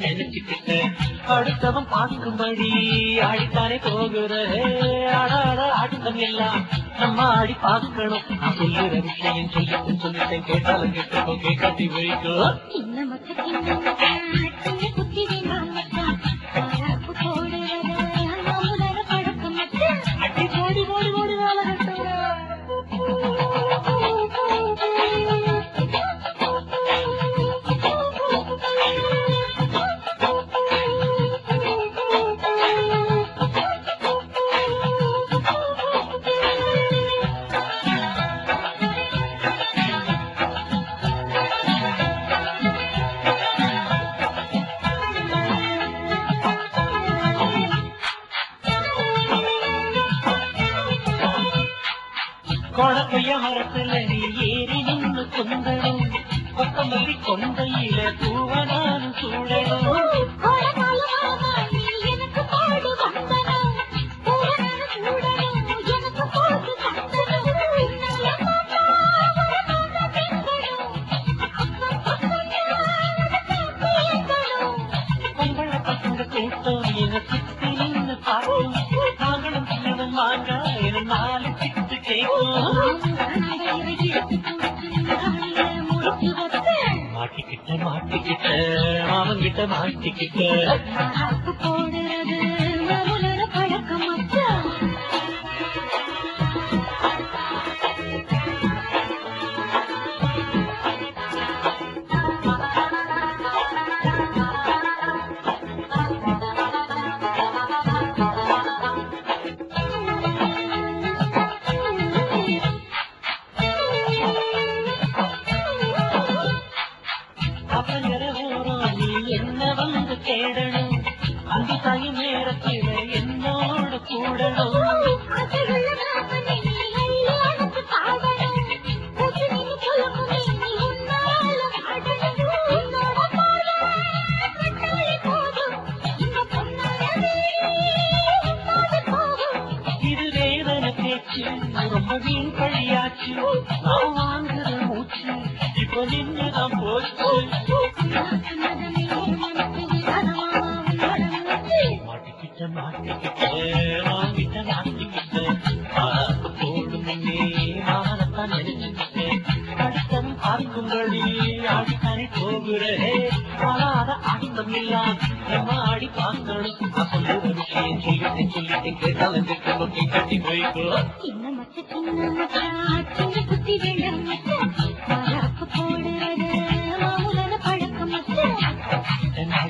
நினைச்சுக்கிட்ட அடுத்தவன் பார்க்கும்படி ஆடித்தானே போகிற ஆடாட ஆட்டம் எல்லாம் நம்ம ஆடி பார்க்கணும் நான் சொல்லுற விஷயம் சொல்லிட்டு சொல்லிட்டேன் கேட்டாலும் கேட்டுக்கோ கேட்காட்டி வைக்கும் சின்ன மச்ச சின்ன மச்சான் சின்ன குத்தி வேண்டாம் மச்சான் மாறாப்பு போடுறது மாமுலர பழக்கம் மச்சான் அடி போடி போடி போடி வேலை கொடப்பைய மரத்துல நீ ஏறி நின்னு கொந்தடும் கொத்தமல்லி கொண்டையில பூவனானு சூடணும் கோடகாலமாமா நீ எனக்கு பாடு வந்தனம் பூவனான சூடனும் எனக்கு பாடு தந்தனம் பின்னால மாமா வரமாமா பின்படும் அப்பம் பக்கம் பொம்பள பசங்க கூட்டம் என சுத்தி நின்னு பார்க்கும் நாங்களும் சின்னதும் வாங்க என நாலு சிட்டு கேட்கும் மாட்டிக்கிட்ட மாட்டிக்கிட்ட மாமங்கிட்ட மாட்டிக்கிட்ட போடுறது மாமுலர பழக்கம் மச்சான் அப்பங்கிற ஊரும் நீ என்ன வந்து தேடணும் அந்த தாயும் நேரத்தில என்னோடு கூடணும் அதுள்ள மாமனே நீ எனக்கு பாடணும் கூத்து நீ புலமுனே நீ உன்னால பாடணும் உன்னோட போல கட்டாளி போதும் இந்த பொன்னாடவே உன்னோட போகும் இது வேதனை பேச்சு ரொம்ப வீண் பழியாச்சு நான் வாங்குற மூச்சு இப்ப நின்னுதான் போச்சு மாட்டிக்கிட்ட மாட்டிக்கிட்ட வாங்கிட்ட மாட்டிக்கிட்ட பார்த்து போடும் முன்னே மானத்தான் நினைச்சுக்கிட்டேன் அடுத்தவன் பார்க்கும்படி ஆடித்தானே போகிறே வராத ஆட்டம் எல்லாம் நம்ம ஆடி பார்க்கணும் நான் சொல்லுற விஷயம் சொல்லிட்டேன் சொல்லிட்டேன் கேட்டாலும் கேட்கணும் கட்டி போய்க்கோ சின்ன மச்ச சின்ன மச்சான் சின்ன குத்தி வேண்டாம் மச்சான் மாறாப்பு போடுறது மாமுலர பழக்கம் மச்சான் மாட்டிக்கிட்ட